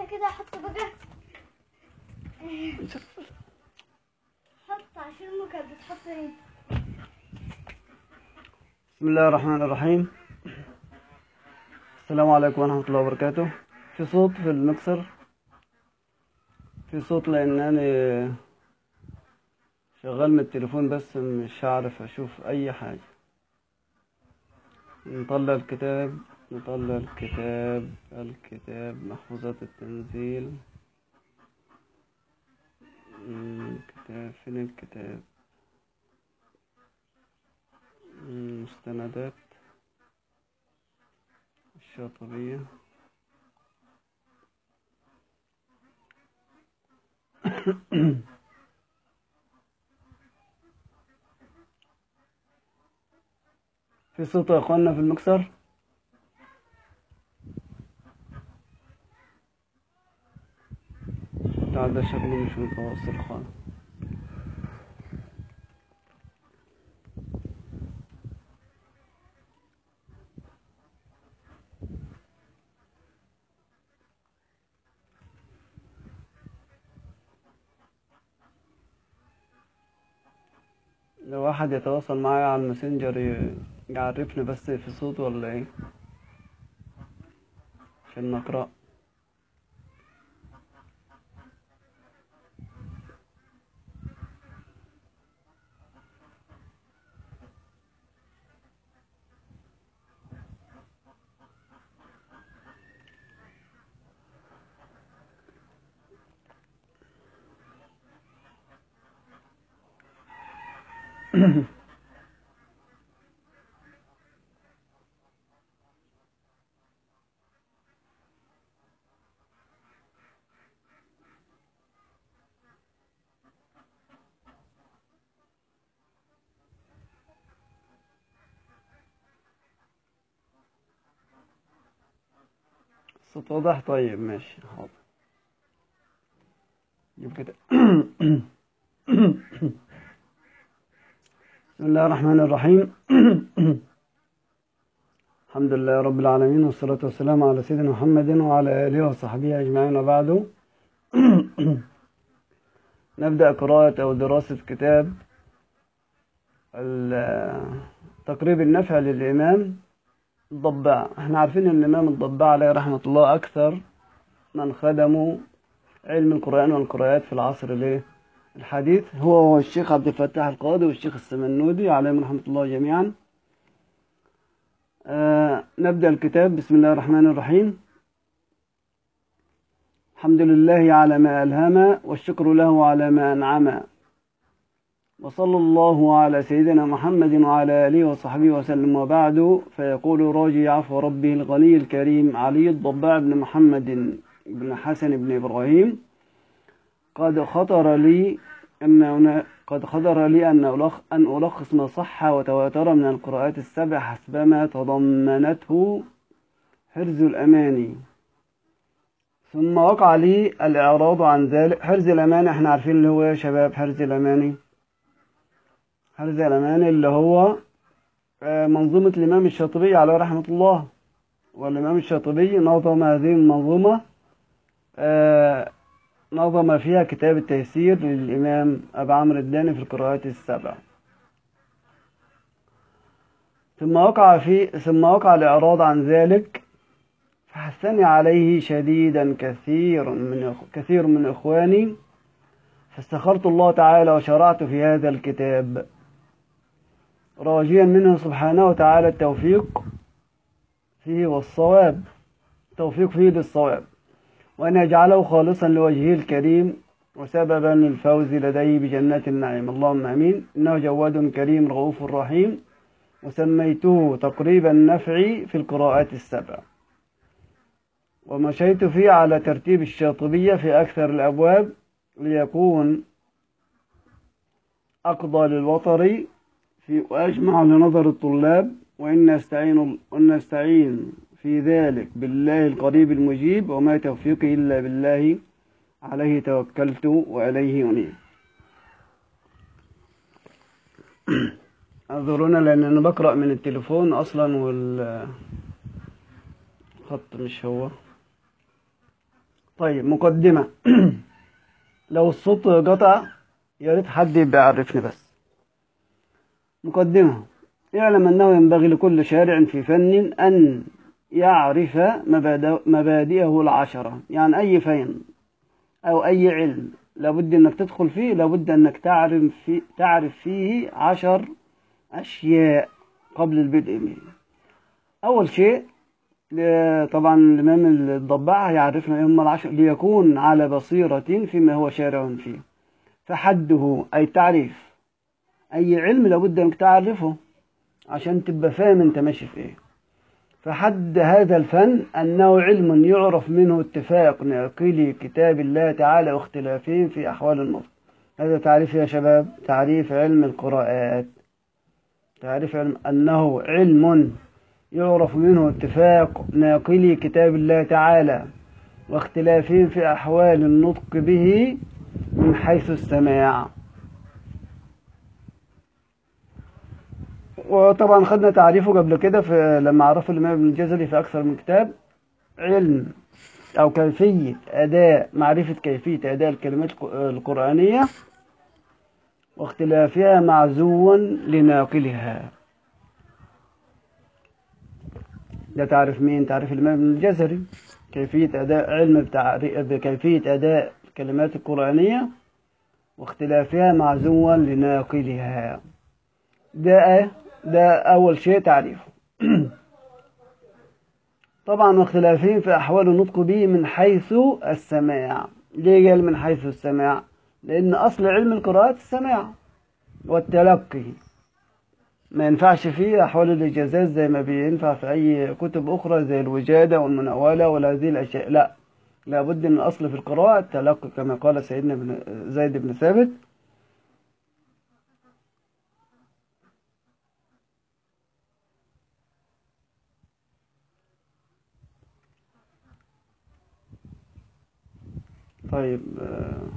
كده احط بقى حط عشان امك كانت بتحط ايه بسم الله الرحمن الرحيم السلام عليكم ورحمة الله وبركاته في صوت في المكسر في صوت لأنني شغال من التليفون بس مش عارف أشوف أي حاجة نطلع الكتاب نطلع الكتاب الكتاب محفوظات التنزيل مم، الكتاب فين الكتاب مم، مستندات الشاطبية في صوت يا اخوانا في المكسر بتاع ده شكله مش متواصل خالص لو واحد يتواصل معايا على الماسنجر ي- يعرفني بس في صوت ولا ايه عشان نقرأ الصوت واضح طيب ماشي حاضر جيب كده بسم الله الرحمن الرحيم الحمد لله رب العالمين والصلاة والسلام على سيدنا محمد وعلى آله وصحبه أجمعين وبعد نبدأ قراءة أو دراسة كتاب ال- تقريب النفع للإمام الضباع احنا عارفين ان الإمام الضباع عليه رحمة الله أكثر من خدموا علم القرآن والقراءات في العصر الايه الحديث هو والشيخ عبد الفتاح القاضي والشيخ السمنودي عليهم رحمة الله جميعا آه نبدأ الكتاب بسم الله الرحمن الرحيم الحمد لله على ما ألهم والشكر له على ما أنعم وصلى الله على سيدنا محمد وعلى آله وصحبه وسلم وبعد فيقول راجي عفو ربه الغني الكريم علي الضباع بن محمد بن حسن بن إبراهيم قد خطر لي أن هنا- قد خطر لي أن ألخ أن ألخص ما صح وتواتر من القراءات السبع حسبما تضمنته حرز الأماني ثم وقع لي الإعراض عن ذلك حرز الأماني احنا عارفين اللي هو إيه يا شباب حرز الأماني حرز الأماني اللي هو آه، منظومة الإمام الشاطبي عليه رحمة الله والإمام الشاطبي نظم هذه المنظومة آه، نظم فيها كتاب التيسير للإمام أبو عمرو الداني في القراءات السبع ثم وقع في ثم وقع الإعراض عن ذلك فحثني عليه شديدا كثير من أخ- كثير من إخواني فاستخرت الله تعالى وشرعت في هذا الكتاب راجيا منه سبحانه وتعالى التوفيق فيه والصواب التوفيق فيه للصواب وأن يجعله خالصا لوجهه الكريم وسببا للفوز لديه بجنات النعيم اللهم امين انه جواد كريم رؤوف رحيم وسميته تقريب النفع في القراءات السبع ومشيت فيه على ترتيب الشاطبية في أكثر الأبواب ليكون أقضى للوطر في وأجمع لنظر الطلاب وإن نستعين وإن نستعين في ذلك بالله القريب المجيب وما توفيقي إلا بالله عليه توكلت وعليه أنيب اعذرونا لأن أنا بقرأ من التليفون أصلا والخط مش هو طيب مقدمة لو الصوت قطع يا ريت حد يبقى يعرفني بس مقدمة اعلم أنه ينبغي لكل شارع في فن أن يعرف مبادئ- مبادئه العشرة يعني أي فن أو أي علم لابد أنك تدخل فيه لابد أنك تعرف فيه, تعرف فيه عشر أشياء قبل البدء به أول شيء ل- طبعا الإمام الضباع يعرفنا إيه هم العشر ليكون على بصيرة فيما هو شارع فيه فحده أي التعريف أي علم لابد أنك تعرفه عشان تبقى فاهم أنت ماشي في إيه فحد هذا الفن أنه علم يعرف منه اتفاق ناقلي كتاب الله تعالى واختلافهم في أحوال النطق هذا تعريف يا شباب تعريف علم القراءات تعريف علم أنه علم يعرف منه اتفاق ناقلي كتاب الله تعالى واختلافهم في أحوال النطق به من حيث السماع وطبعا خدنا تعريفه قبل كده في لما عرفه الإمام ابن الجزري في أكثر من كتاب علم أو كيفية أداء معرفة كيفية أداء الكلمات الق- القرآنية واختلافها معزوا لناقلها ده تعرف مين تعرف الإمام ابن الجزري كيفية أداء علم بتعري- بكيفية أداء الكلمات القرآنية واختلافها معزوا لناقلها ده ده أول شيء تعريفه طبعا واختلافهم في أحوال النطق به من حيث السماع ليه قال من حيث السماع لأن أصل علم القراءات السماع والتلقي ما ينفعش فيه أحوال الإجازات زي ما بينفع في أي كتب أخرى زي الوجادة والمناولة ولا هذه الأشياء لا لابد من الأصل في القراءة التلقي كما قال سيدنا بن زيد بن ثابت طيب آه،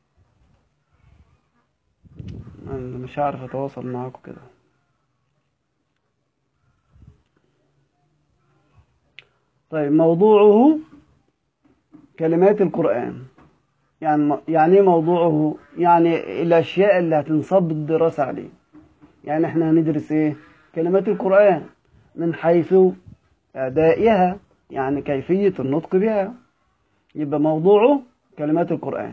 أنا مش عارف أتواصل معاكم كده طيب موضوعه كلمات القرآن يعني يعني ايه موضوعه يعني الأشياء اللي هتنصب الدراسة عليه يعني احنا هندرس ايه كلمات القرآن من حيث أدائها يعني كيفية النطق بها يبقى موضوعه كلمات القرآن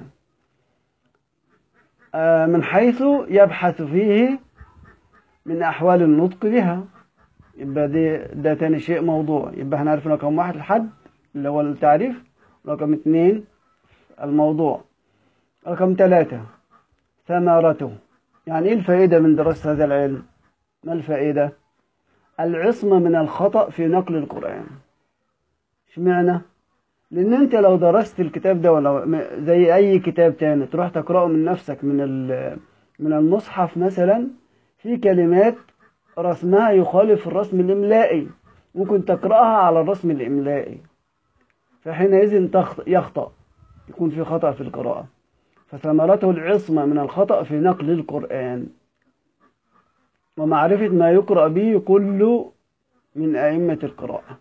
آه، من حيث يبحث فيه من أحوال النطق بها يبقى دي ده تاني شيء موضوع يبقى هنعرف رقم واحد الحد اللي هو التعريف رقم اتنين الموضوع رقم ثلاثة ثمرته يعني ايه الفائدة من دراسة هذا العلم ما الفائدة العصمة من الخطأ في نقل القرآن اشمعنى لان انت لو درست الكتاب ده ولا م- زي اي كتاب تاني تروح تقراه من نفسك من ال- من المصحف مثلا في كلمات رسمها يخالف الرسم الاملائي ممكن تقراها على الرسم الاملائي فحينئذ تخط- يخطأ يكون في خطأ في القراءة فثمرته العصمة من الخطأ في نقل القرآن ومعرفة ما يقرأ به كل من أئمة القراءة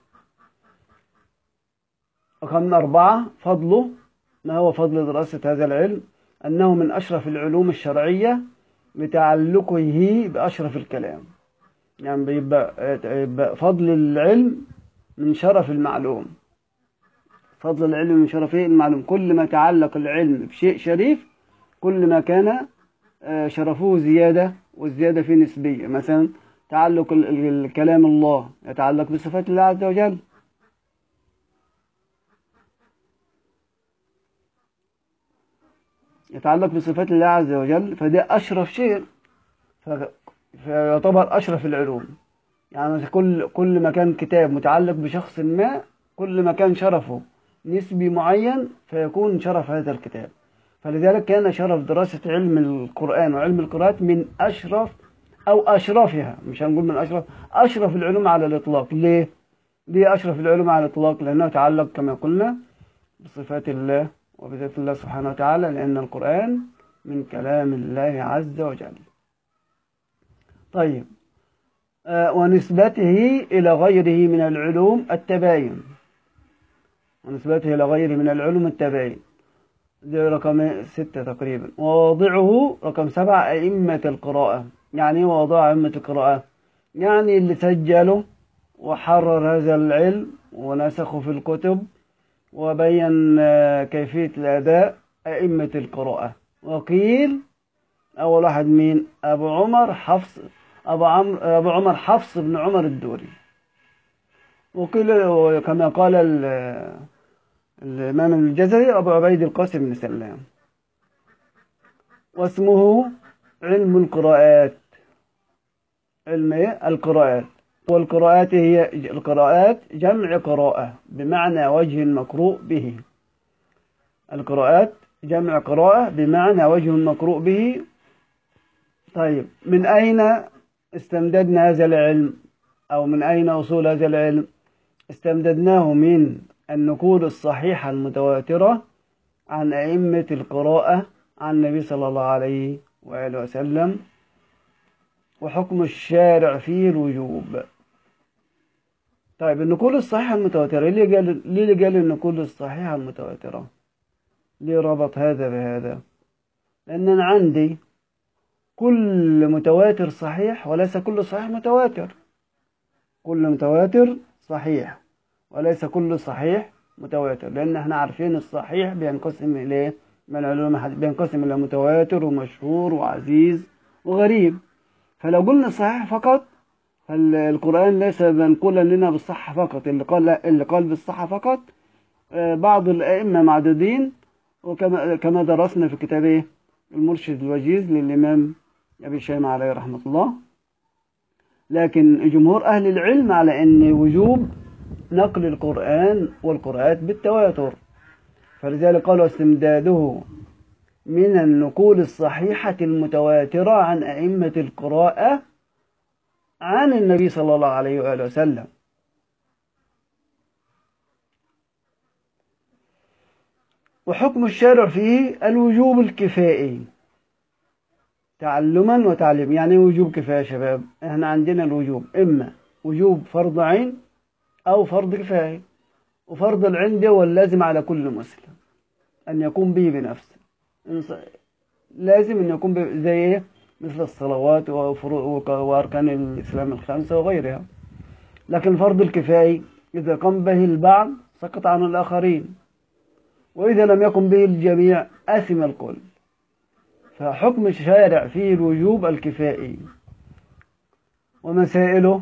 رقم أربعة فضله ما هو فضل دراسة هذا العلم أنه من أشرف العلوم الشرعية بتعلقه بأشرف الكلام يعني بيبقى يبقى فضل العلم من شرف المعلوم فضل العلم من شرف إيه؟ المعلوم كل ما تعلق العلم بشيء شريف كل ما كان آه، شرفه زيادة والزيادة فيه نسبية مثلا تعلق ال- ال- الكلام الله يتعلق بصفات الله عز وجل يتعلق بصفات الله عز وجل فده أشرف شيء ف- فيعتبر أشرف العلوم يعني كل كل ما كان كتاب متعلق بشخص ما كل ما كان شرفه نسبي معين فيكون شرف هذا الكتاب فلذلك كان شرف دراسة علم القرآن وعلم القراءات من أشرف أو أشرفها مش هنقول من أشرف أشرف العلوم على الإطلاق ليه؟ ليه أشرف العلوم على الإطلاق؟ لأنه يتعلق كما قلنا بصفات الله وبذات الله سبحانه وتعالى لأن القرآن من كلام الله عز وجل طيب آه، ونسبته إلى غيره من العلوم التباين ونسبته إلى غيره من العلوم التابعين ده رقم ستة تقريبا وواضعه رقم سبعة أئمة القراءة يعني إيه وضع أئمة القراءة يعني اللي سجلوا وحرر هذا العلم ونسخه في الكتب وبين آه، كيفية الأداء أئمة القراءة وقيل أول واحد مين أبو عمر حفص أبو, عمر أبو عمر حفص بن عمر الدوري وقيل كما قال ال- الإمام الجزري أبو عبيد القاسم بن سلام واسمه علم القراءات علم إيه؟ القراءات والقراءات هي القراءات جمع قراءة بمعنى وجه مقروء به القراءات جمع قراءة بمعنى وجه مقروء به طيب من أين استمددنا هذا العلم أو من أين أصول هذا العلم استمددناه من النقول الصحيحة المتواترة عن أئمة القراءة عن النبي صلى الله عليه وآله وسلم وحكم الشارع فيه الوجوب طيب النقول الصحيحة المتواترة ليه قال ليه قال النقول الصحيحة المتواترة ليه ربط هذا بهذا لأن أنا عندي كل متواتر صحيح وليس كل صحيح متواتر كل متواتر صحيح وليس كل صحيح متواتر لأن احنا عارفين الصحيح بينقسم إلى من العلوم حد- بينقسم إلى متواتر ومشهور وعزيز وغريب فلو قلنا صحيح فقط فالقرآن ليس منقولا لنا بالصحة فقط اللي قال اللي قال بالصحة فقط آه، بعض الأئمة معدودين وكما كما درسنا في كتاب إيه؟ المرشد الوجيز للإمام أبي شيمة عليه رحمة الله لكن جمهور أهل العلم على أن وجوب نقل القرآن والقراءات بالتواتر فلذلك قالوا استمداده من النقول الصحيحة المتواترة عن أئمة القراءة عن النبي صلى الله عليه وآله وسلم وحكم الشارع فيه الوجوب الكفائي تعلما وتعليما يعني إيه وجوب كفاية يا شباب احنا عندنا الوجوب إما وجوب فرض عين أو فرض كفاية وفرض العين ده هو اللازم على كل مسلم أن يقوم به بنفسه إنص- لازم أن يقوم به زي إيه؟ مثل الصلوات وفروع وك- وأركان الإسلام الخمسة وغيرها لكن فرض الكفاية إذا قام به البعض سقط عن الآخرين وإذا لم يقم به الجميع أثم الكل فحكم الشارع فيه الوجوب الكفائي ومسائله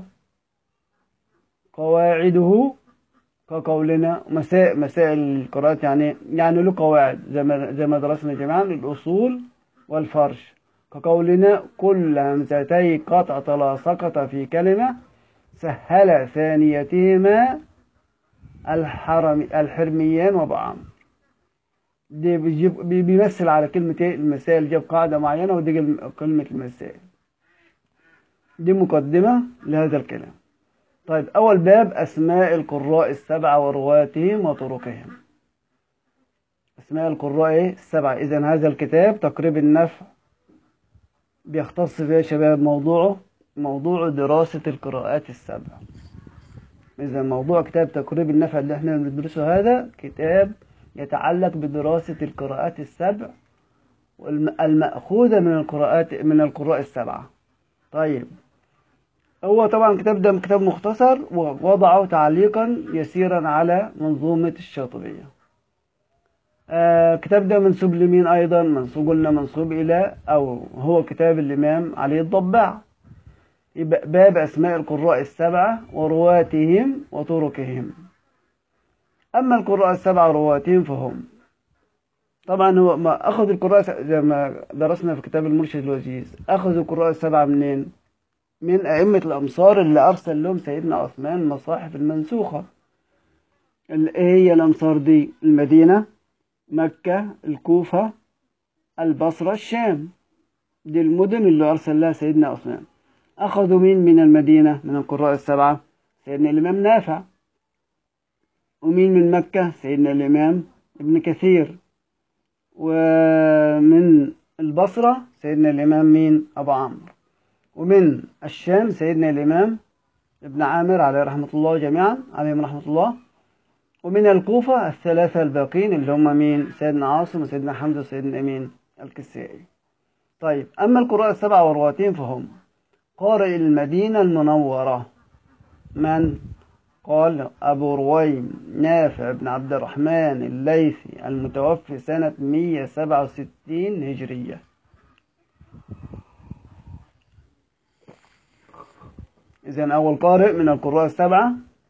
قواعده كقولنا مسائل مسائل القراءات يعني يعني له قواعد زي ما زي ما درسنا جميعا الأصول والفرش كقولنا كل همزتي قطع لا سقط في كلمة سهل ثانيتهما الحرم الحرميان وبعام دي بيجيب بي- بيمثل على كلمة ايه المسائل جاب قاعدة معينة ودي جاب كلمة المسائل دي مقدمة لهذا الكلام طيب أول باب أسماء القراء السبعة ورواتهم وطرقهم أسماء القراء إيه؟ السبعة إذا هذا الكتاب تقريب النفع بيختص فيه يا شباب موضوعه موضوع دراسة القراءات السبع إذا موضوع كتاب تقريب النفع اللي احنا بندرسه هذا كتاب يتعلق بدراسة القراءات السبع والم- المأخوذة من القراءات من القراء السبعة طيب هو طبعا الكتاب ده كتاب مختصر ووضعه تعليقا يسيرا على منظومة الشاطبية آه الكتاب ده منسوب لمين أيضا منسوب قلنا منسوب إلى أو هو كتاب الإمام علي الضباع يبقى باب أسماء القراء السبعة ورواتهم وطرقهم أما القراء السبعة ورواتهم فهم طبعا هو ما أخذ القراء س- زي ما درسنا في كتاب المرشد الوجيز أخذ القراء السبعة منين؟ من أئمة الأمصار اللي أرسل لهم سيدنا عثمان المصاحف المنسوخة ال- إيه هي الأمصار دي المدينة مكة الكوفة البصرة الشام دي المدن اللي أرسل لها سيدنا عثمان أخذوا مين من المدينة من القراء السبعة سيدنا الإمام نافع ومين من مكة سيدنا الإمام ابن كثير ومن البصرة سيدنا الإمام مين أبو عمرو ومن الشام سيدنا الإمام ابن عامر عليه رحمة الله جميعا عليهم رحمة الله ومن الكوفة الثلاثة الباقين اللي هم مين سيدنا عاصم وسيدنا حمزة وسيدنا أمين الكسائي طيب أما القراء السبعة والرواتين فهم قارئ المدينة المنورة من قال أبو رويم نافع بن عبد الرحمن الليثي المتوفي سنة 167 هجرية إذا أول قارئ من القراء السبعة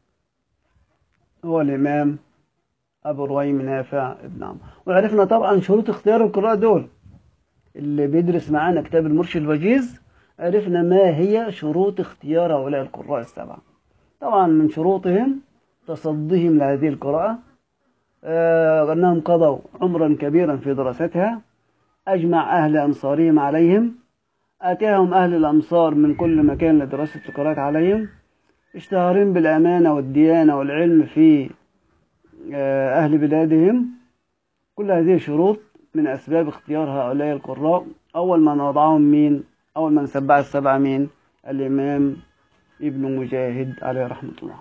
هو الإمام أبو رويم نافع بن عمرو وعرفنا طبعا شروط اختيار القراء دول اللي بيدرس معانا كتاب المرشد الوجيز عرفنا ما هي شروط اختيار هؤلاء القراء السبعة طبعا من شروطهم تصديهم لهذه القراءة آه أنهم قضوا عمرا كبيرا في دراستها أجمع أهل أنصارهم عليهم أتاهم أهل الأمصار من كل مكان لدراسة القراءات عليهم اشتهرين بالأمانة والديانة والعلم في آه أهل بلادهم كل هذه شروط من أسباب اختيار هؤلاء القراء أول من وضعهم مين أول من سبع السبعة مين الإمام ابن مجاهد عليه رحمة الله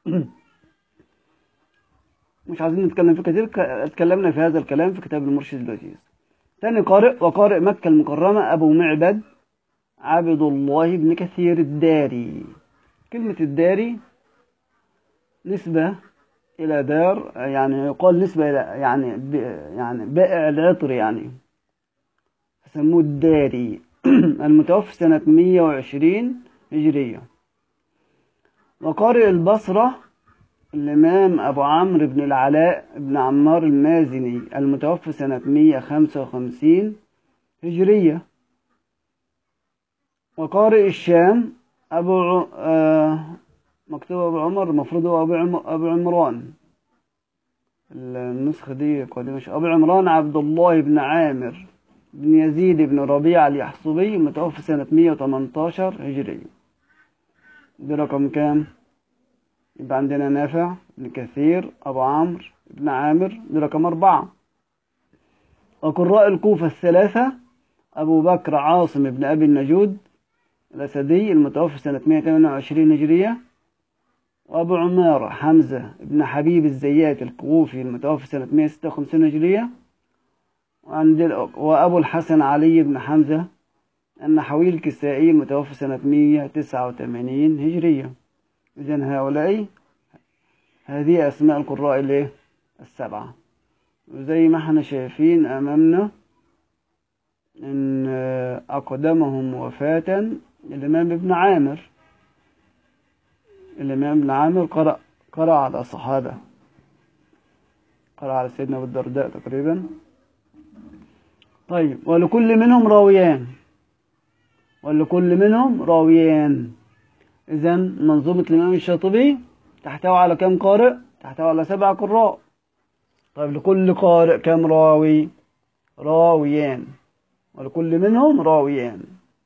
مش عايزين نتكلم في كثير اتكلمنا في هذا الكلام في كتاب المرشد الوجيز ثاني قارئ وقارئ مكة المكرمة أبو معبد عبد الله بن كثير الداري كلمة الداري نسبة إلى دار يعني يقال نسبة إلى يعني يعني بائع العطر يعني سموه الداري المتوفى سنة 120 هجرية وقارئ البصرة الإمام أبو عمرو بن العلاء بن عمار المازني المتوفى سنة 155 هجرية وقارئ الشام أبو ع... آه مكتوب أبو عمر المفروض هو أبو, عم... أبو عمران النسخة دي قديمة أبو عمران عبد الله بن عامر بن يزيد بن ربيع اليحصبي متوفى سنة 118 هجرية دي رقم كام؟ يبقى عندنا نافع بن كثير أبو عمرو بن عامر دي رقم أربعة وقراء الكوفة الثلاثة أبو بكر عاصم بن أبي النجود الأسدي المتوفى سنة 128 هجرية وأبو عمارة حمزة بن حبيب الزيات الكوفي المتوفى سنة 156 هجرية وعند وأبو الحسن علي بن حمزة النحوي الكسائي المتوفى سنة 189 هجرية إذن هؤلاء هذه أسماء القراء الايه السبعة وزي ما احنا شايفين أمامنا إن أقدمهم وفاة الإمام ابن عامر الإمام ابن عامر قرأ قرأ على الصحابة قرأ على سيدنا أبو الدرداء تقريبا طيب ولكل منهم راويان ولكل منهم راويان إذا منظومة الإمام الشاطبي تحتوي على كم قارئ؟ تحتوي على سبع قراء طيب لكل قارئ كم راوي؟ راويان ولكل منهم راويان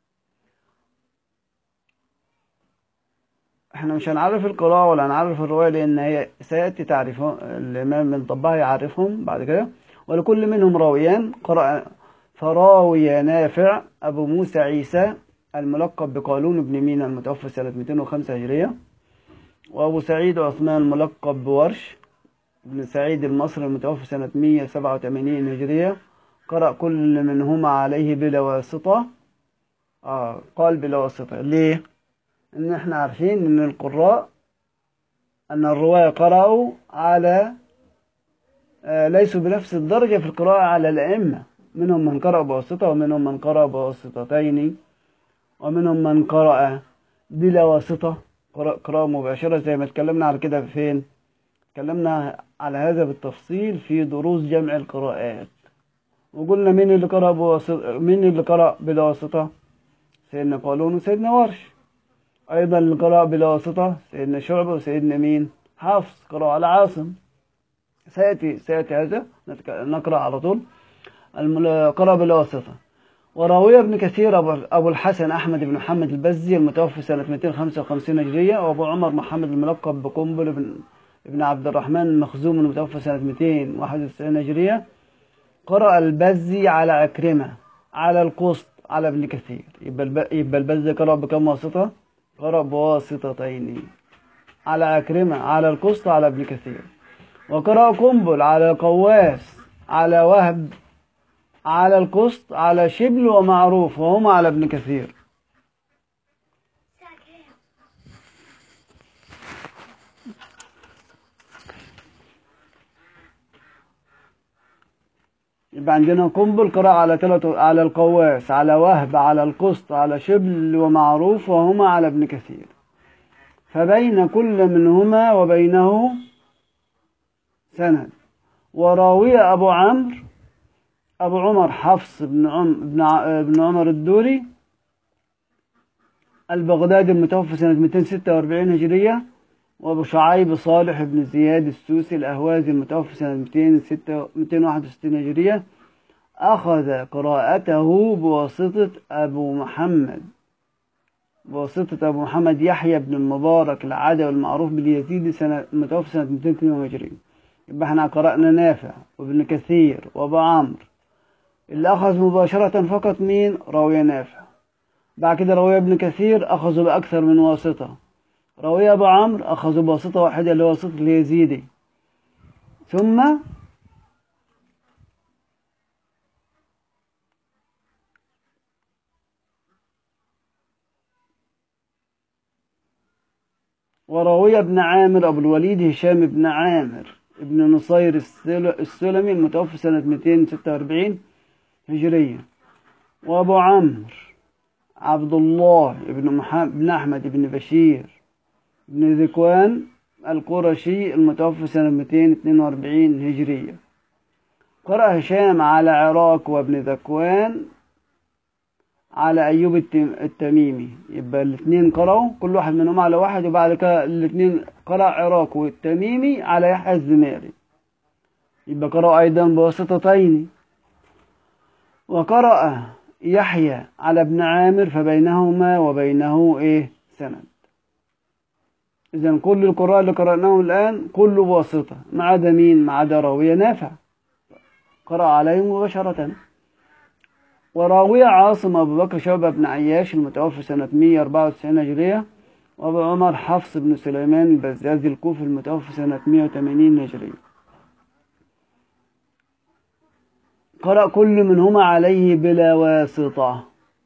احنا مش هنعرف القراءة ولا هنعرف الرواية لأن هي سيأتي تعرفهم الإمام من طبها يعرفهم بعد كده ولكل منهم راويان قرأ فراوي نافع أبو موسى عيسى الملقب بقالون بن مينا المتوفى سنة 205 هجرية وأبو سعيد عثمان الملقب بورش بن سعيد المصري المتوفى سنة 187 هجرية قرأ كل منهما عليه بلا واسطة آه قال بلا واسطة ليه؟ إن إحنا عارفين إن القراء أن الرواة قرأوا على آه ليسوا بنفس الدرجة في القراءة على الأئمة منهم من قرأ بواسطة ومنهم من قرأ بواسطتين ومنهم من قرأ بلا واسطة قراءة مباشرة زي ما اتكلمنا على كده فين اتكلمنا على هذا بالتفصيل في دروس جمع القراءات وقلنا مين اللي قرأ بواسطة مين اللي قرأ بلا واسطة سيدنا قالون وسيدنا ورش أيضا اللي قرأ بلا واسطة سيدنا شعبة وسيدنا مين حفص قرأ على عاصم سيأتي سيأتي هذا نقرأ على طول قرأ بلا واسطة وراوية ابن كثير أبو الحسن أحمد بن محمد البزي المتوفى سنة 255 هجرية وأبو عمر محمد الملقب بقنبل بن ابن عبد الرحمن المخزوم المتوفى سنة 291 هجرية قرأ البزي على عكرمة على القسط على ابن كثير يبقى الب... يبقى البزي قرأ بكم واسطة؟ قرأ بواسطتين على عكرمة على القسط على ابن كثير وقرأ قنبل على قواس على وهب على القسط على شبل ومعروف وهما على ابن كثير يبقى عندنا قنبل قراءة على ثلاث على القواس على وهب على القسط على شبل ومعروف وهما على ابن كثير فبين كل منهما وبينه سند وراوي أبو عمرو أبو عمر حفص بن عم بن, ع... بن عمر الدوري البغدادي المتوفى سنة 246 هجرية وأبو شعيب صالح بن زياد السوسي الأهوازي المتوفى سنة 261 هجرية أخذ قراءته بواسطة أبو محمد بواسطة أبو محمد يحيى بن المبارك العدوي المعروف باليزيدي سنة المتوفى سنة 222 يبقى احنا قرأنا نافع وابن كثير وأبو عمرو اللي أخذ مباشرة فقط مين راوية نافع بعد كده راوية ابن كثير أخذوا بأكثر من واسطة راوية أبو عمرو أخذوا بواسطة واحدة اللي هو واسطة اليزيدي ثم وراوية ابن عامر أبو الوليد هشام بن عامر ابن نصير السلمي المتوفى سنة 246 هجرية وأبو عمرو عبد الله بن محمد بن أحمد بن بشير بن ذكوان القرشي المتوفى سنة 242 هجرية قرأ هشام على عراق وابن ذكوان على أيوب التميمي يبقى الاثنين قرأوا كل واحد منهم على واحد وبعد كده الاثنين قرأ عراق والتميمي على يحيى الزميري يبقى قرأ أيضا بواسطتين وقرأ يحيى على ابن عامر فبينهما وبينه ايه سند اذا كل القراء اللي قرأناهم الآن كله بواسطة ما عدا مين ما عدا راوية نافع قرأ عليهم مباشرة وراوية عاصم أبو بكر شعبة بن عياش المتوفى سنة 194 هجرية وأبو عمر حفص بن سليمان البزازي الكوفي المتوفى سنة 180 هجرية قرأ كل منهما عليه بلا واسطة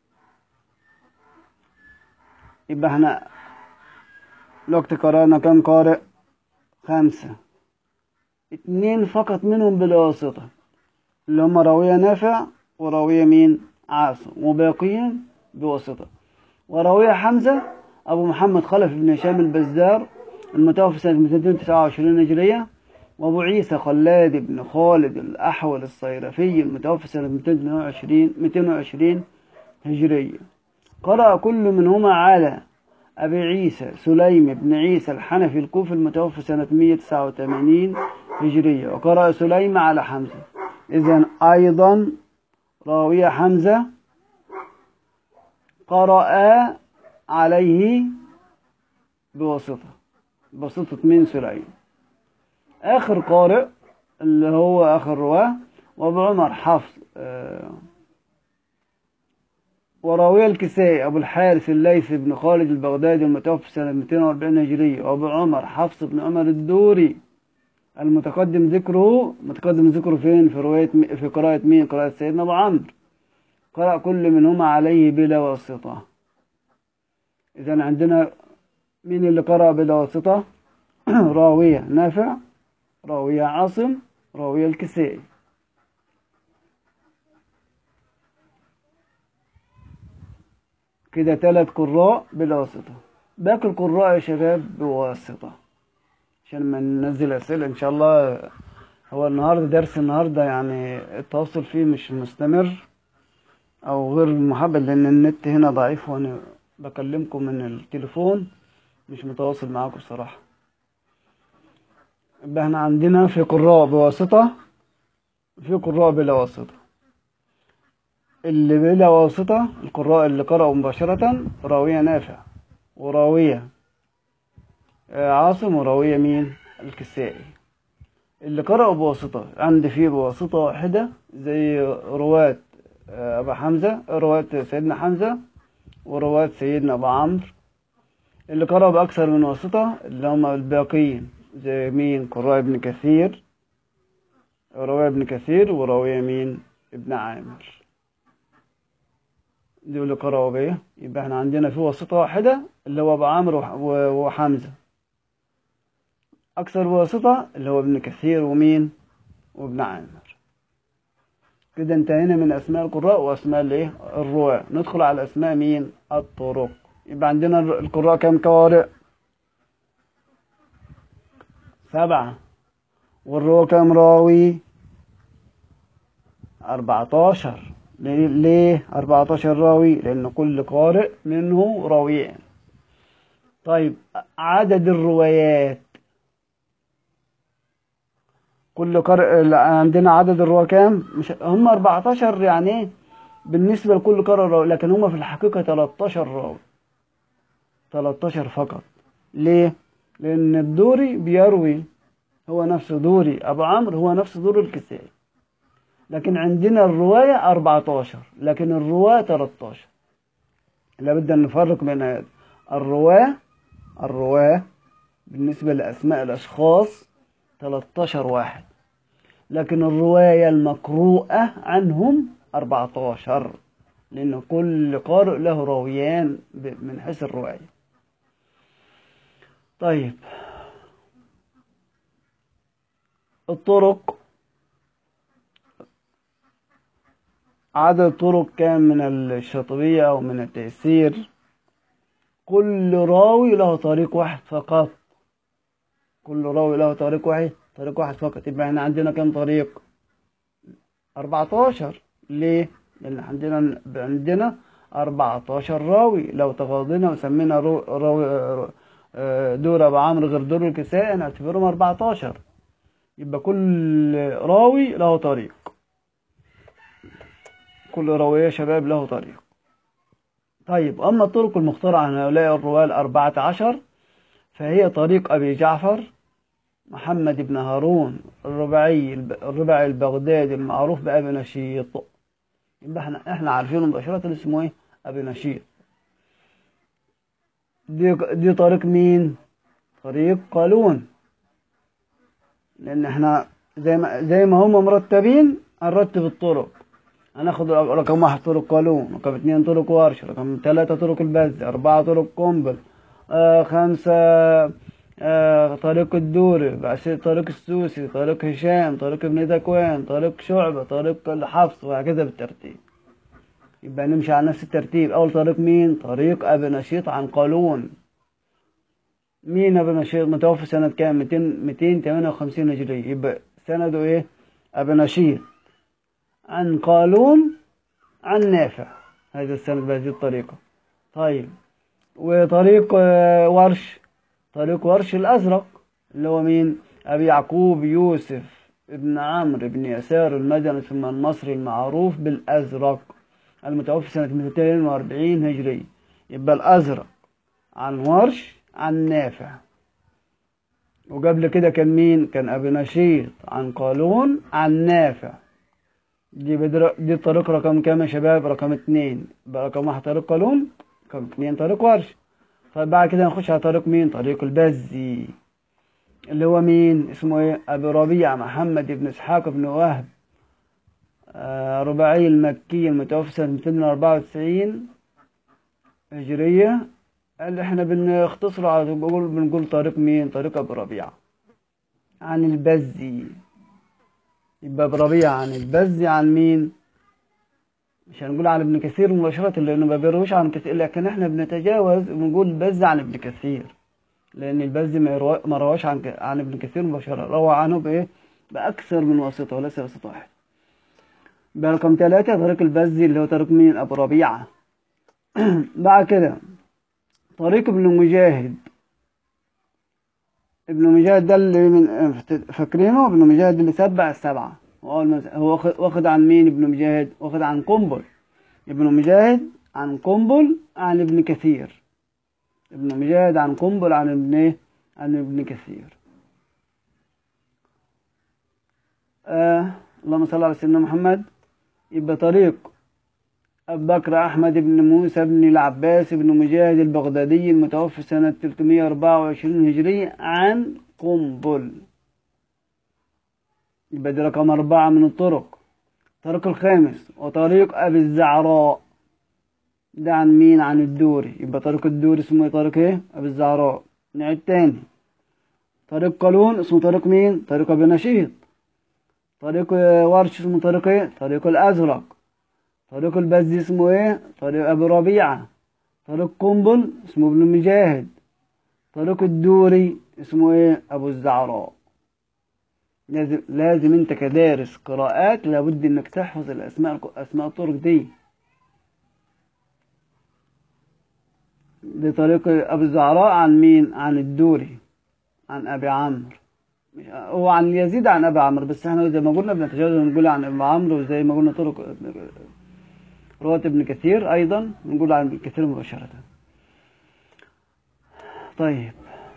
يبقى احنا الوقت قرأنا كم قارئ خمسة اتنين فقط منهم بلا واسطة اللي هم راوية نافع وراوية مين عاصم وباقيين بواسطة وراوية حمزة أبو محمد خلف بن هشام البزار المتوفى سنة 229 هجرية وأبو عيسى خلاد بن خالد الأحول الصيرفي المتوفى سنة 220 220 هجرية قرأ كل منهما على أبي عيسى سليم بن عيسى الحنفي الكوفي المتوفى سنة 189 هجرية وقرأ سليم على حمزة إذا أيضا راوية حمزة قرأ عليه بواسطة بواسطة من سليم آخر قارئ اللي هو آخر رواه وأبو عمر حفص آه وراوية الكسائي أبو الحارث الليث بن خالد البغدادي المتوفى سنة 240 هجرية وأبو عمر حفص بن عمر الدوري المتقدم ذكره متقدم ذكره فين في رواية في قراءة مين قراءة سيدنا أبو عمرو قرأ كل منهما عليه بلا واسطة إذا عندنا مين اللي قرأ بلا واسطة راوية نافع راوية عاصم راوية الكسائي كده ثلاث قراء بلا واسطة باقي القراء يا شباب بواسطة عشان ما ننزل أسئلة إن شاء الله هو النهاردة درس النهاردة يعني التواصل فيه مش مستمر أو غير محبب لأن النت هنا ضعيف وأنا بكلمكم من التليفون مش متواصل معاكم بصراحة يبقى احنا عندنا في قراء بواسطة في قراء بلا واسطة اللي بلا واسطة القراء اللي قرأوا مباشرة راوية نافع وراوية عاصم وراوية مين الكسائي اللي قرأوا بواسطة عندي فيه بواسطة واحدة زي رواة أبا حمزة رواة سيدنا حمزة ورواة سيدنا أبو عمرو اللي قرأوا بأكثر من واسطة اللي هم الباقيين زي مين قراء ابن كثير رواه ابن كثير ورواه مين ابن عامر دول اللي قرأوا بيه يبقى احنا عندنا في واسطة واحدة اللي هو أبو عامر وح- و- وحمزة أكثر واسطة اللي هو ابن كثير ومين وابن عامر كده انتهينا من أسماء القراء وأسماء الايه الرواة ندخل على أسماء مين الطرق يبقى عندنا القراء كم قارئ سبعة والرواة كم راوي أربعتاشر ليه ليه 14 راوي لأن كل قارئ منه راويان طيب عدد الروايات كل قارئ لا، عندنا عدد الرواة كام مش هم 14 يعني ايه بالنسبة لكل قارئ راوي لكن هم في الحقيقة 13 راوي 13 فقط ليه لأن الدوري بيروي هو نفسه دوري أبو عمرو هو نفسه دور الكسائي لكن عندنا الرواية 14 لكن الرواة 13 لابد أن نفرق بين هذا الرواة الرواة بالنسبة لأسماء الأشخاص 13 واحد لكن الرواية المقروءة عنهم 14 لأن كل قارئ له راويان ب- من حيث الرواية طيب الطرق عدد طرق كام من الشاطبية أو من التيسير كل راوي له طريق واحد فقط كل راوي له طريق واحد طريق واحد فقط يبقى احنا عندنا كم طريق 14 ليه لأن عندنا عندنا 14 راوي لو تفاضلنا وسمينا رو راوي آه، دور أبو عمرو غير دور الكسائي نعتبرهم 14 يبقى كل راوي له طريق كل راوي يا شباب له طريق طيب أما الطرق المختارة عن هؤلاء الرواة الأربعة عشر فهي طريق أبي جعفر محمد بن هارون الرباعي الرباعي البغدادي المعروف بأبي نشيط يبقى احنا احنا عارفينه مباشرة اللي اسمه ايه أبي نشيط دي دي طريق مين؟ طريق قالون لأن احنا زي ما زي ما هم مرتبين هنرتب الطرق هناخد رقم واحد طرق قالون رقم اتنين طرق ورش رقم تلاتة طرق البز أربعة طرق قنبل آه خمسة آه طريق الدوري بعد كده طريق السوسي طريق هشام طريق ابن ذكوان طريق شعبة طريق الحفص وهكذا بالترتيب يبقى نمشي على نفس الترتيب أول طريق مين طريق أبي نشيط عن قالون مين أبي نشيط متوفى سنة كام 200 258 هجرية يبقى سنده إيه أبي نشيط عن قالون عن نافع هذا السند بهذه الطريقة طيب وطريق آه، ورش طريق ورش الأزرق اللي هو مين أبي يعقوب يوسف ابن عمرو بن يسار المدني ثم المصري المعروف بالأزرق المتوفى سنة 240 هجرية يبقى الأزرق عن ورش عن نافع وقبل كده كان مين كان أبي نشيط عن قالون عن نافع دي بدر... دي الطريق رقم كام يا شباب رقم اتنين يبقى رقم واحد طريق قالون رقم اتنين طريق ورش طيب بعد كده نخش على طريق مين طريق البزي اللي هو مين اسمه ايه ابي ربيع محمد بن اسحاق بن وهب آه رباعي المكي المتوفى سنة 294 هجرية اللي احنا بنختصره على طول بنقول بنقول طريق مين طريق ابي ربيع عن البزي يبقى ابي ربيع عن البزي عن مين مش هنقول عن ابن كثير مباشرة لأنه ما بيرويش عن كثير لكن احنا بنتجاوز وبنقول البز عن ابن كثير لأن البز ما يروا- ما رواش عن ك- عن ابن كثير مباشرة روى عنه بإيه؟ بأكثر من واسطة وليس واسطة واحد يبقى رقم ثلاثة طريق البزي اللي هو طريق مين أبو ربيعة بعد كده طريق ابن مجاهد ابن مجاهد ده اللي من فاكرينه ابن مجاهد اللي سبع السبعة هو المس- هو واخد- واخد عن مين ابن مجاهد واخد عن قنبل ابن مجاهد عن قنبل عن ابن كثير ابن مجاهد عن قنبل عن ابن ايه عن ابن كثير آه اللهم صل على سيدنا محمد يبقى طريق أبو بكر أحمد بن موسى بن العباس بن مجاهد البغدادي المتوفى سنة 324 هجرية عن قنبل يبقى دي رقم أربعة من الطرق الطريق الخامس وطريق أبي الزعراء ده عن مين عن الدوري يبقى طريق الدوري اسمه ايه طريق ايه أبي الزعراء نعيد تاني طريق قالون اسمه طريق مين طريق أبي نشيط طريق ورش اسمه طريق ايه طريق الأزرق طريق البزي اسمه ايه طريق أبي ربيعة طريق قنبل اسمه ابن مجاهد طريق الدوري اسمه ايه ابو الزعراء لازم لازم انت كدارس قراءات لابد انك تحفظ الاسماء اسماء الطرق دي دي طريق ابو الزعراء عن مين عن الدوري عن ابي عمرو هو عن يزيد عن ابي عمرو بس احنا زي ما قلنا بنتجاوز ونقول عن ابي عمرو وزي ما قلنا طرق رواية ابن كثير ايضا نقول عن ابن كثير مباشرة طيب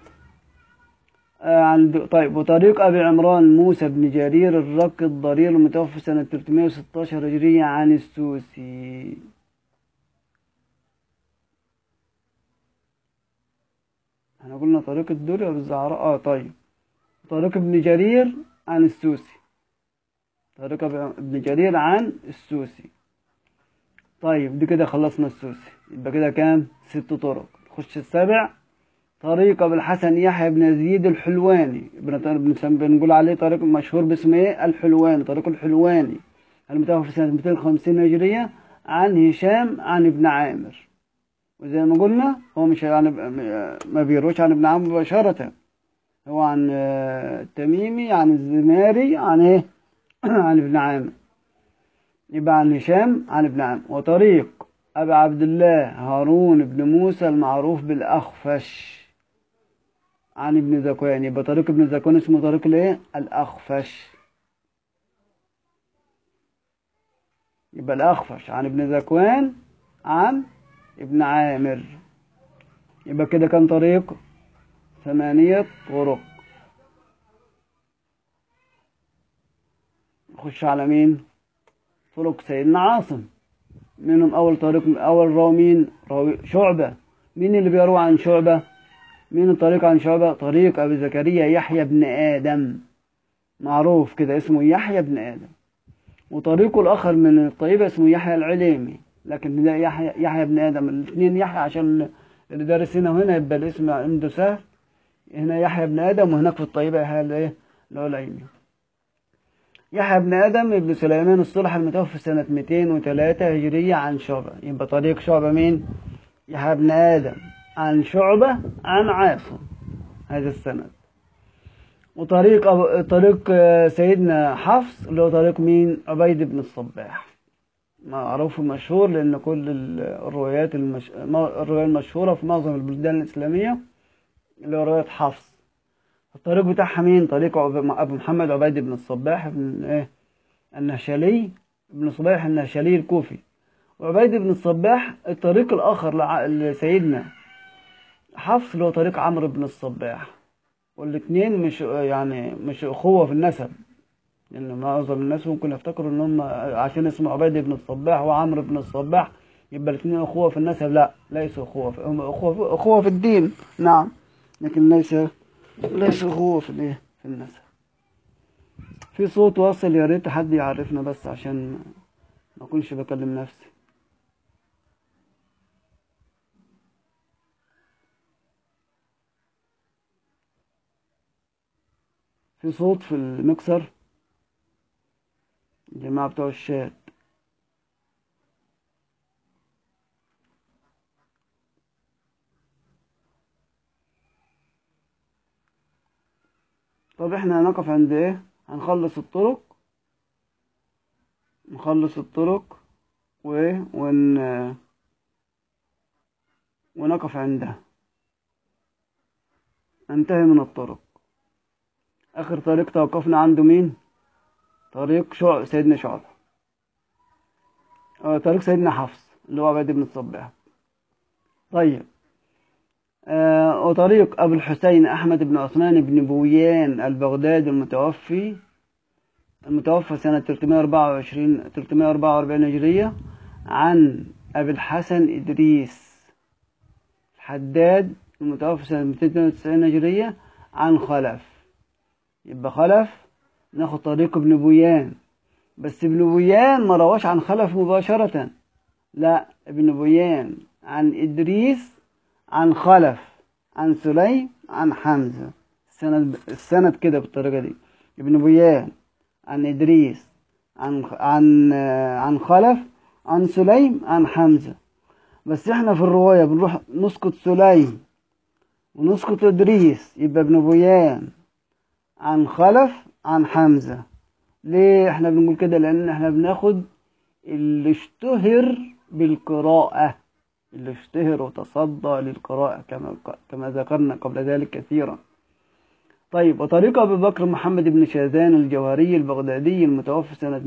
آه عند طيب وطريق أبي عمران موسى بن جرير الرق الضرير المتوفى سنة 316 هجرية عن السوسي احنا قلنا طريق الدوري أبو الزعراء اه طيب طريق ابن جرير عن السوسي طريق ابن جرير عن السوسي طيب دي كده خلصنا السوسي يبقى كده كام ست طرق نخش السابع طريق ابو الحسن يحيى بن يزيد الحلواني بنقول عليه طريق مشهور باسم ايه الحلواني طريق الحلواني المتوفى سنة 250 هجرية عن هشام عن ابن عامر وزي ما قلنا هو مش يعني ما بيروش عن ابن عامر مباشرة هو عن التميمي عن الزماري عن ايه عن ابن عامر يبقى عن هشام عن ابن عامر وطريق أبي عبد الله هارون بن موسى المعروف بالأخفش عن ابن زكوان يبقى طريق ابن زكوان اسمه طريق الايه الأخفش يبقى الأخفش عن ابن زكوان عن ابن عامر يبقى كده كام طريق ثمانية طرق نخش على مين طرق سيدنا عاصم منهم أول طريق أول راوي مين راوي شعبة مين اللي بيروى عن شعبة مين الطريق عن شعبة طريق أبي زكريا يحيى بن آدم معروف كده اسمه يحيى بن آدم وطريقه الآخر من الطيبة اسمه يحيى العليمي لكن ده يحيى يحيى بن آدم الاثنين يحيى عشان اللي دارس هنا وهنا يبقى الاسم عنده سهل هنا يحيى بن آدم وهناك في الطيبة يحيى الايه اللي هو العليمي يحيى بن آدم ابن سليمان الصلح المتوفى سنة 203 هجرية عن شعبة يبقى طريق شعبة مين؟ يحيى بن آدم عن شعبة عن عاصم هذا السند وطريق أبو طريق سيدنا حفص اللي هو طريق مين؟ عبيد بن الصباح معروف ومشهور لأن كل الروايات المش... الرواية المشهورة في معظم البلدان الإسلامية اللي هو رواية حفص الطريق بتاعها مين طريق أبو محمد عبيد بن الصباح بن إيه النهشلي بن صباح النهشلي الكوفي وعبيد بن الصباح الطريق الآخر لع... لسيدنا حفص اللي هو طريق عمرو بن الصباح والاثنين مش يعني مش أخوة في النسب لأن يعني معظم الناس ممكن يفتكروا إن هم عشان اسمه عبيد بن الصباح وعمرو بن الصباح يبقى الاثنين أخوة في النسب لا ليسوا أخوة في... هم أخوة في... أخوة في الدين نعم لكن ليس ليس أخوة في الإيه في النسب في صوت واصل يا ريت حد يعرفنا بس عشان ما أكونش بكلم نفسي في صوت في المكسر الجماعة بتوع الشات طب احنا هنقف عند ايه هنخلص الطرق نخلص الطرق وايه ون ونقف عندها ننتهي من الطرق اخر طريق توقفنا عنده مين طريق شع... سيدنا شعبة اه طريق سيدنا حفص اللي هو عبيد بن الصباح طيب آه وطريق أبو الحسين أحمد بن عثمان بن بويان البغدادي المتوفي المتوفى سنة 324 344 هجرية عن أبي الحسن إدريس الحداد المتوفى سنة 292 هجرية عن خلف يبقى خلف ناخد طريق ابن بويان بس ابن بويان ما رواش عن خلف مباشرة لا ابن بويان عن إدريس عن خلف عن سليم عن حمزة السند السند كده بالطريقة دي ابن بويان عن إدريس عن عن عن خلف عن سليم عن حمزة بس احنا في الرواية بنروح نسقط سليم ونسقط إدريس يبقى ابن بويان عن خلف عن حمزة ليه احنا بنقول كده لأن احنا بناخد اللي اشتهر بالقراءة اللي اشتهر وتصدى للقراءة كما كما ذكرنا قبل ذلك كثيرا طيب وطريق أبي بكر محمد بن شاذان الجوهري البغدادي المتوفى سنة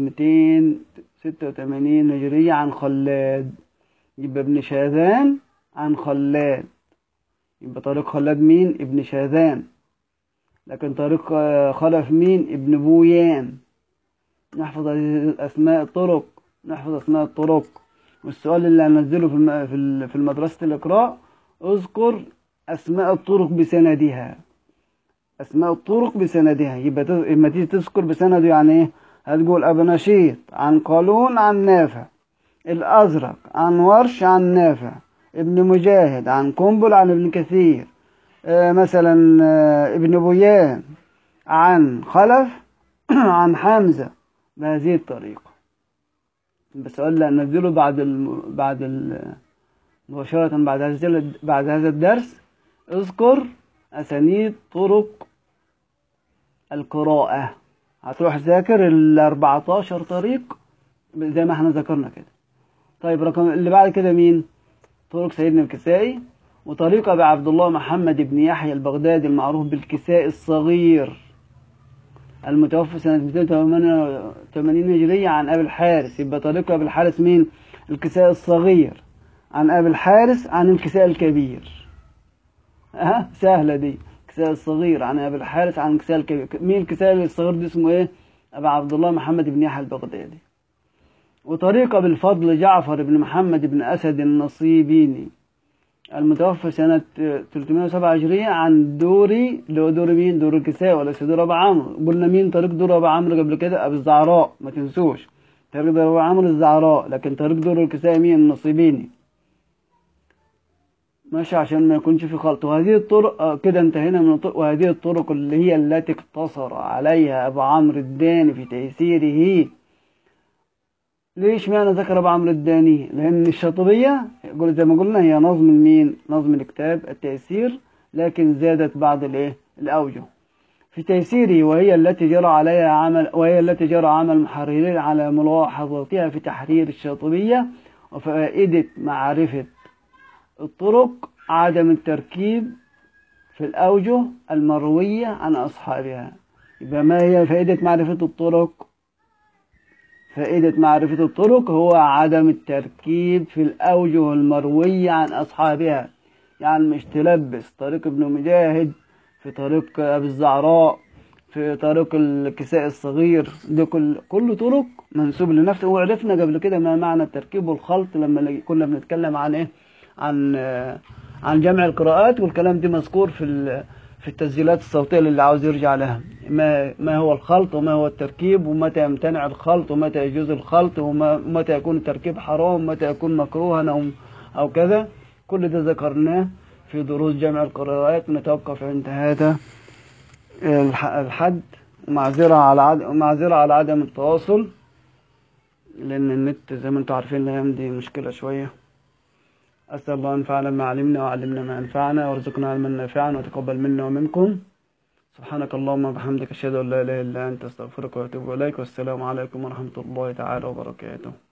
286 هجرية عن خلاد يبقى ابن شاذان عن خلاد يبقى طريق خلاد مين ابن شاذان لكن طريق خلف مين ابن بويان نحفظ أسماء الطرق نحفظ أسماء الطرق والسؤال اللي هنزله في في المدرسة الإقراء اذكر أسماء الطرق بسندها أسماء الطرق بسندها يبقى لما تيجي تذكر بسنده يعني إيه؟ هتقول أبو نشيط عن قالون عن نافع الأزرق عن ورش عن نافع ابن مجاهد عن قنبل عن ابن كثير آه مثلا آه ابن بويان عن خلف عن حمزة بهذه الطريقة بس قلنا ننزله بعد الم... بعد ال... مباشرة بعد هذا بعد هذا الدرس اذكر أسانيد طرق القراءة هتروح ذاكر ال 14 طريق زي ما احنا ذكرنا كده طيب رقم اللي بعد كده مين طرق سيدنا الكسائي وطريق أبي عبد الله محمد بن يحيى البغدادي المعروف بالكسائي الصغير المتوفى سنة 280 هجرية عن أبي الحارث يبقى طريق أبي الحارث مين الكسائي الصغير عن أبي الحارث عن الكسائي الكبير أه سهلة دي الكسائي الصغير عن أبي الحارث عن الكسائي الكبير مين الكسائي الصغير دي اسمه إيه أبي عبد الله محمد بن يحيى البغدادي وطريق أبي الفضل جعفر بن محمد بن أسد النصيبيني المتوفى سنة 307 هجرية عن دوري اللي هو دوري مين؟ دور الكساء ولا دور أبو عمرو قلنا مين طريق دور أبو عمرو قبل كده أبو الزعراء ما تنسوش طريق دور أبو عمرو الزعراء لكن طريق دور الكساء مين؟ النصيبيني ماشي عشان ما يكونش في خلط وهذه الطرق كده انتهينا من الطرق وهذه الطرق اللي هي التي اقتصر عليها أبو عمرو الداني في تيسيره ليش معنى ذكر ابو عمرو الداني لان الشاطبيه يقول زي ما قلنا هي نظم المين نظم الكتاب التيسير لكن زادت بعض الايه الاوجه في تيسيره وهي التي جرى عليها عمل وهي التي جرى عمل المحررين على ملاحظاتها في تحرير الشاطبيه وفائده معرفه الطرق عدم التركيب في الاوجه المرويه عن اصحابها يبقى ما هي فائده معرفه الطرق فائدة معرفة الطرق هو عدم التركيب في الأوجه المروية عن أصحابها يعني مش تلبس طريق ابن مجاهد في طريق أبي الزعراء في طريق الكساء الصغير دي كل كل طرق منسوب لنفسه وعرفنا قبل كده ما معنى التركيب والخلط لما كنا بنتكلم عن ايه عن عن جمع القراءات والكلام ده مذكور في في التسجيلات الصوتية اللي عاوز يرجع لها ما ما هو الخلط وما هو التركيب ومتى يمتنع الخلط ومتى يجوز الخلط ومتى يكون التركيب حرام ومتى يكون مكروها أو أو كذا كل ده ذكرناه في دروس جمع القراءات نتوقف عند هذا الحد معذرة على عد... معذرة على عدم التواصل لأن النت زي ما انتم عارفين الأيام دي مشكلة شوية أسأل الله أن ينفعنا ما علمنا وعلمنا ما ينفعنا وارزقنا علما نافعا وتقبل منا ومنكم سبحانك اللهم وبحمدك أشهد أن لا إله إلا أنت أستغفرك وأتوب إليك والسلام عليكم ورحمة الله تعالى وبركاته